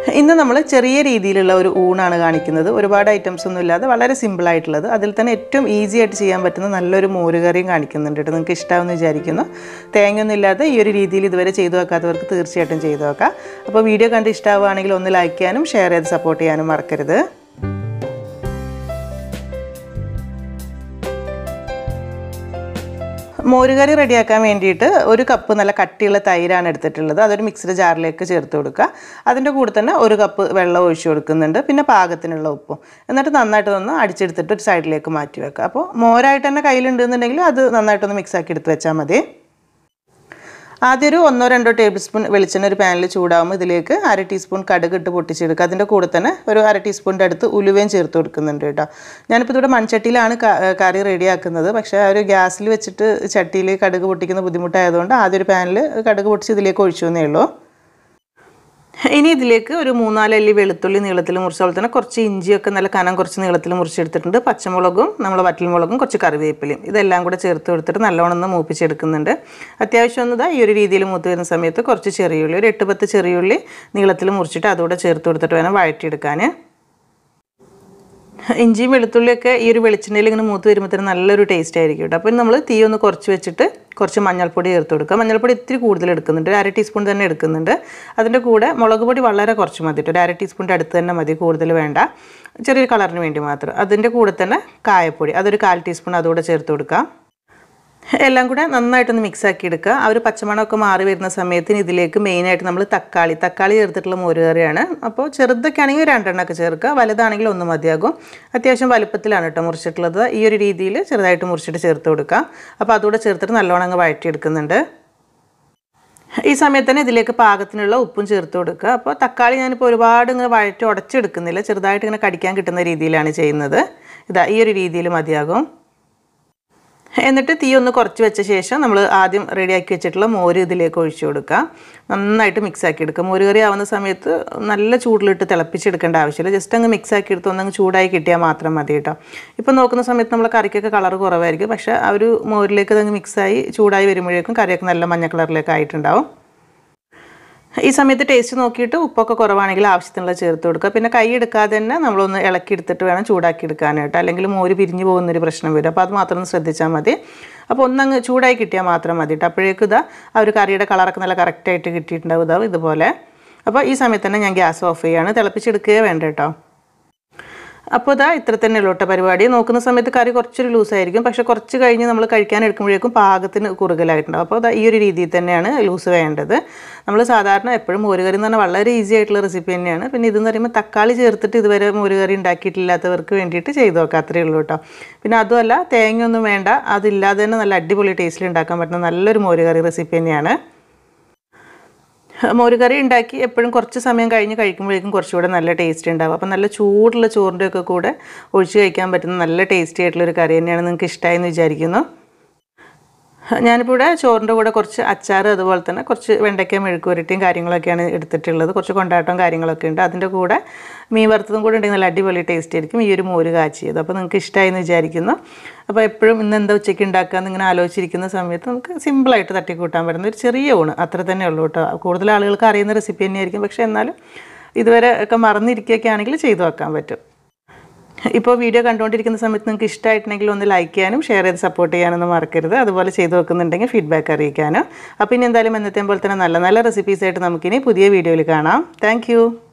ഇന്ന് നമ്മൾ ചെറിയ രീതിയിലുള്ള ഒരു ഊണാണ് കാണിക്കുന്നത് ഒരുപാട് ഐറ്റംസ് ഒന്നും ഇല്ലാതെ വളരെ സിമ്പിൾ ആയിട്ടുള്ളത് അതിൽ തന്നെ ഏറ്റവും ഈസി ആയിട്ട് ചെയ്യാൻ പറ്റുന്ന നല്ലൊരു മോരുകറിയും കാണിക്കുന്നുണ്ട് കേട്ടോ നിങ്ങൾക്ക് ഇഷ്ടമാവുമെന്ന് വിചാരിക്കുന്നു തേങ്ങയൊന്നും ഇല്ലാതെ ഈ ഒരു രീതിയിൽ ഇതുവരെ ചെയ്തു വെക്കാത്തവർക്ക് തീർച്ചയായിട്ടും ചെയ്തു വെക്കാം അപ്പോൾ വീഡിയോ കണ്ട് ഇഷ്ടമാവുകയാണെങ്കിൽ ഒന്ന് ലൈക്ക് ചെയ്യാനും ഷെയർ ചെയ്ത് സപ്പോർട്ട് ചെയ്യാനും മറക്കരുത് മോരുകറി റെഡിയാക്കാൻ വേണ്ടിയിട്ട് ഒരു കപ്പ് നല്ല കട്ടിയുള്ള തൈരാണ് എടുത്തിട്ടുള്ളത് അതൊരു മിക്സിഡ് ജാറിലേക്ക് ചേർത്ത് കൊടുക്കുക അതിൻ്റെ കൂടെ തന്നെ ഒരു കപ്പ് വെള്ളം ഒഴിച്ചു കൊടുക്കുന്നുണ്ട് പിന്നെ പാകത്തിനുള്ള ഉപ്പും എന്നിട്ട് നന്നായിട്ട് ഒന്ന് അടിച്ചെടുത്തിട്ട് ഒരു സൈഡിലേക്ക് മാറ്റി വെക്കുക അപ്പോൾ മോരായിട്ട് തന്നെ കയ്യിലുണ്ടെന്നുണ്ടെങ്കിൽ അത് നന്നായിട്ടൊന്ന് മിക്സ് ആക്കി എടുത്ത് വെച്ചാൽ മതി ആദ്യം ഒരു ഒന്നോ രണ്ടോ ടേബിൾ സ്പൂൺ വെളിച്ചെണ്ണ ഒരു പാനിൽ ചൂടാകുമ്പോൾ ഇതിലേക്ക് അര ടീസ്പൂൺ കടുക് ഇട്ട് പൊട്ടിച്ചെടുക്കുക അതിൻ്റെ കൂടെ തന്നെ ഒരു അര ടീസ്പൂണിൻ്റെ അടുത്ത് ഉലുവയും ചേർത്ത് കൊടുക്കുന്നുണ്ട് കേട്ടോ ഞാനിപ്പോൾ ഇവിടെ മൺചട്ടിയിലാണ് ക- കറി റെഡിയാക്കുന്നത് പക്ഷേ ആ ഒരു ഗ്യാസിൽ വെച്ചിട്ട് ചട്ടിയിൽ കടുക് പൊട്ടിക്കുന്ന ബുദ്ധിമുട്ടായതുകൊണ്ട് ആദ്യം ഒരു പാനിൽ കടുക് പൊട്ടിച്ച് ഇതിലേക്ക് ഒഴിച്ചു എന്നേ ഉള്ളൂ ഇനി ഇതിലേക്ക് ഒരു മൂന്നാലല്ലി വെളുത്തുള്ളി നീളത്തിൽ മുറിച്ച പോലെ തന്നെ കുറച്ച് ഇഞ്ചിയൊക്കെ നല്ല കനം കുറച്ച് നീളത്തിൽ മുറിച്ചെടുത്തിട്ടുണ്ട് പച്ചമുളകും നമ്മൾ വറ്റൽമുളകും കുറച്ച് കറിവേപ്പിലയും ഇതെല്ലാം കൂടെ ചേർത്ത് കൊടുത്തിട്ട് നല്ലോണം ഒന്ന് മൂപ്പിച്ചെടുക്കുന്നുണ്ട് അത്യാവശ്യം ഒന്ന് ഇതാ ഈ ഒരു രീതിയിൽ മൂത്ത് വരുന്ന സമയത്ത് കുറച്ച് ചെറിയുള്ളി ഒരു എട്ട് പത്ത് ചെറിയുള്ളി നീളത്തിൽ മുറിച്ചിട്ട് അതുകൂടെ ചേർത്ത് കൊടുത്തിട്ട് വേണം വഴറ്റിയെടുക്കാൻ ഇഞ്ചിയും വെളുത്തുള്ളിയൊക്കെ ഈ ഒരു വെളിച്ചെണ്ണയിൽ ഇങ്ങനെ മൂത്ത് വരുമ്പോഴത്തേനും നല്ലൊരു ടേസ്റ്റ് ആയിരിക്കും കേട്ടോ അപ്പോൾ നമ്മൾ തീ ഒന്ന് കുറച്ച് വെച്ചിട്ട് കുറച്ച് മഞ്ഞൾപ്പൊടി ചേർത്ത് കൊടുക്കുക മഞ്ഞൾപ്പൊടി ഇത്തിരി കൂടുതൽ എടുക്കുന്നുണ്ട് ഒരു അര ടീസ്പൂൺ തന്നെ എടുക്കുന്നുണ്ട് അതിൻ്റെ കൂടെ മുളക് പൊടി വളരെ കുറച്ച് മതി കേട്ടോ ഒരു അര ടീസ്പൂണിൻ്റെ അടുത്ത് തന്നെ മതി കൂടുതൽ വേണ്ട ചെറിയൊരു കളറിന് വേണ്ടി മാത്രം അതിൻ്റെ കൂടെ തന്നെ കായപ്പൊടി അതൊരു കാൽ ടീസ്പൂൺ അതുകൂടെ ചേർത്ത് കൊടുക്കാം എല്ലാം കൂടെ നന്നായിട്ടൊന്ന് മിക്സ് ആക്കി എടുക്കുക ആ ഒരു പച്ചമണമൊക്കെ മാറി വരുന്ന സമയത്തിന് ഇതിലേക്ക് മെയിനായിട്ട് നമ്മൾ തക്കാളി തക്കാളി ചേർത്തിട്ടുള്ള മോരുകറിയാണ് അപ്പോൾ ചെറുതൊക്കെ ആണെങ്കിൽ രണ്ടെണ്ണമൊക്കെ ചേർക്കുക വലുതാണെങ്കിൽ ഒന്ന് മതിയാകും അത്യാവശ്യം വലുപ്പത്തിലാണ് കേട്ടോ മുറിച്ചിട്ടുള്ളത് ഈ ഒരു രീതിയിൽ ചെറുതായിട്ട് മുറിച്ചിട്ട് ചേർത്ത് കൊടുക്കുക അപ്പോൾ അതുകൂടെ ചേർത്തിട്ട് നല്ലോണം അങ്ങ് വഴറ്റിയെടുക്കുന്നുണ്ട് ഈ സമയത്ത് തന്നെ ഇതിലേക്ക് പാകത്തിനുള്ള ഉപ്പും ചേർത്ത് കൊടുക്കുക അപ്പോൾ തക്കാളി ഞാനിപ്പോൾ ഒരുപാട് ഇങ്ങനെ വഴറ്റി ഉടച്ചെടുക്കുന്നില്ല ചെറുതായിട്ട് ഇങ്ങനെ കടിക്കാൻ കിട്ടുന്ന രീതിയിലാണ് ചെയ്യുന്നത് ഇതാ ഈ ഒരു രീതിയിൽ മതിയാകും എന്നിട്ട് തീ ഒന്ന് കുറച്ച് വെച്ച ശേഷം നമ്മൾ ആദ്യം റെഡിയാക്കി വെച്ചിട്ടുള്ള മോര് ഇതിലേക്ക് ഒഴിച്ചു കൊടുക്കുക നന്നായിട്ട് മിക്സ് ആക്കി എടുക്കുക മോര് കറി ആവുന്ന സമയത്ത് നല്ല ചൂടിലിട്ട് തിളപ്പിച്ചെടുക്കേണ്ട ആവശ്യമില്ല ജസ്റ്റ് അങ്ങ് മിക്സ് ആക്കി എടുത്ത് ഒന്നങ്ങ് ചൂടായി കിട്ടിയാൽ മാത്രം മതി കേട്ടോ ഇപ്പോൾ നോക്കുന്ന സമയത്ത് നമ്മൾ കറിക്കൊക്കെ കളർ കുറവായിരിക്കും പക്ഷേ ആ ഒരു മോരിലേക്ക് അതങ്ങ് മിക്സായി ചൂടായി വരുമ്പോഴേക്കും കറിയൊക്കെ നല്ല മഞ്ഞ കളറിലേക്ക് ആയിട്ടുണ്ടാവും ഈ സമയത്ത് ടേസ്റ്റ് നോക്കിയിട്ട് ഉപ്പൊക്കെ കുറവാണെങ്കിൽ ആവശ്യത്തിനുള്ള ചേർത്ത് കൊടുക്കുക പിന്നെ കൈ എടുക്കാതെ തന്നെ നമ്മളൊന്ന് ഇളക്കി എടുത്തിട്ട് വേണം ചൂടാക്കി എടുക്കാനായിട്ട് അല്ലെങ്കിൽ മോര് പിരിഞ്ഞു പോകുന്നൊരു പ്രശ്നം വരും അപ്പോൾ അത് മാത്രം ഒന്ന് ശ്രദ്ധിച്ചാൽ മതി അപ്പോൾ ഒന്നങ്ങ് ചൂടായി കിട്ടിയാൽ മാത്രം മതി കേട്ടോ അപ്പോഴേക്കും ഇതാ ആ ഒരു കറിയുടെ കളറൊക്കെ നല്ല കറക്റ്റായിട്ട് കിട്ടിയിട്ടുണ്ടാവും ഇതാവും ഇതുപോലെ അപ്പോൾ ഈ സമയത്ത് തന്നെ ഞാൻ ഗ്യാസ് ഓഫ് ചെയ്യുകയാണ് തിളപ്പിച്ചെടുക്കുകയേ വേണ്ട കേട്ടോ അപ്പോൾ ഇതാ ഇത്ര തന്നെ ഉള്ളൂ കേട്ടോ പരിപാടി നോക്കുന്ന സമയത്ത് കറി കുറച്ചൊരു ലൂസായിരിക്കും പക്ഷേ കുറച്ച് കഴിഞ്ഞ് നമ്മൾ കഴിക്കാൻ എടുക്കുമ്പോഴേക്കും പാകത്തിന് കുറുകലായിട്ടുണ്ടാവും അപ്പോൾ ഇതാ ഈ ഒരു രീതിയിൽ തന്നെയാണ് ലൂസ് വേണ്ടത് നമ്മൾ സാധാരണ എപ്പോഴും മോരുകറി എന്ന് പറഞ്ഞാൽ വളരെ ഈസി ആയിട്ടുള്ള റെസിപ്പി തന്നെയാണ് പിന്നെ ഇതെന്ന് പറയുമ്പോൾ തക്കാളി ചേർത്തിട്ട് ഇതുവരെ മോരുകറി ഉണ്ടാക്കിയിട്ടില്ലാത്തവർക്ക് വേണ്ടിയിട്ട് ചെയ്തു നോക്കാം അത്രയേ ഉള്ളൂ കേട്ടോ പിന്നെ അതുമല്ല തേങ്ങയൊന്നും വേണ്ട അതില്ലാതെ തന്നെ നല്ല അടിപൊളി ടേസ്റ്റിൽ ഉണ്ടാക്കാൻ പറ്റുന്ന നല്ലൊരു മോരുകറി റെസിപ്പി തന്നെയാണ് മോരുകറി ഉണ്ടാക്കി എപ്പോഴും കുറച്ച് സമയം കഴിഞ്ഞ് കഴിക്കുമ്പോഴേക്കും കുറച്ചുകൂടെ നല്ല ടേസ്റ്റ് ഉണ്ടാവും അപ്പോൾ നല്ല ചൂടുള്ള ചോറിൻ്റെ ഒക്കെ കൂടെ ഒഴിച്ച് കഴിക്കാൻ പറ്റുന്ന നല്ല ടേസ്റ്റി ആയിട്ടുള്ള ഒരു കറി തന്നെയാണ് നിങ്ങൾക്ക് ഇഷ്ടമായി എന്ന് വിചാരിക്കുന്നു ഞാനിപ്പോൾ ഇവിടെ ചോറിൻ്റെ കൂടെ കുറച്ച് അച്ചാർ അതുപോലെ തന്നെ കുറച്ച് വെണ്ടയ്ക്ക മെഴുക്ക് പുരട്ടിയും കാര്യങ്ങളൊക്കെയാണ് എടുത്തിട്ടുള്ളത് കുറച്ച് കൊണ്ടാട്ടവും കാര്യങ്ങളൊക്കെ ഉണ്ട് അതിൻ്റെ കൂടെ മീൻ വറുത്തതും കൂടെ ഉണ്ടെങ്കിൽ നല്ല അടിപൊളി ടേസ്റ്റ് ആയിരിക്കും ഈ ഒരു മോര് കാച്ചിയത് അപ്പോൾ നിങ്ങൾക്ക് ഇഷ്ടമായി എന്ന് വിചാരിക്കുന്നു അപ്പോൾ എപ്പോഴും ഇന്ന് എന്താ ഉച്ചയ്ക്ക് ഉണ്ടാക്കാമെന്ന് ഇങ്ങനെ ആലോചിച്ചിരിക്കുന്ന സമയത്ത് നമുക്ക് സിമ്പിളായിട്ട് തട്ടിക്കൂട്ടാൻ പറ്റുന്ന ഒരു ചെറിയ ഊണ് അത്ര തന്നെ ഉള്ളൂ കേട്ടോ കൂടുതൽ ആളുകൾക്ക് അറിയുന്ന റെസിപ്പി തന്നെയായിരിക്കും പക്ഷേ എന്നാലും ഇതുവരെ ഒക്കെ മറന്നിരിക്കുകയൊക്കെ ആണെങ്കിൽ ചെയ്തു വെക്കാൻ പറ്റും ഇപ്പോൾ വീഡിയോ കണ്ടുകൊണ്ടിരിക്കുന്ന സമയത്ത് നിങ്ങൾക്ക് ഇഷ്ടമായിട്ടുണ്ടെങ്കിൽ ഒന്ന് ലൈക്ക് ചെയ്യാനും ഷെയർ ചെയ്ത് സപ്പോർട്ട് ചെയ്യാനൊന്നും മറക്കരുത് അതുപോലെ ചെയ്തു വെക്കുന്നുണ്ടെങ്കിൽ ഫീഡ്ബാക്ക് അറിയിക്കാനും അപ്പോൾ ഇനി എന്തായാലും എന്നത്തെയും പോലെ തന്നെ നല്ല നല്ല റെസിപ്പീസായിട്ട് നമുക്കിനി പുതിയ വീഡിയോയിൽ കാണാം താങ്ക്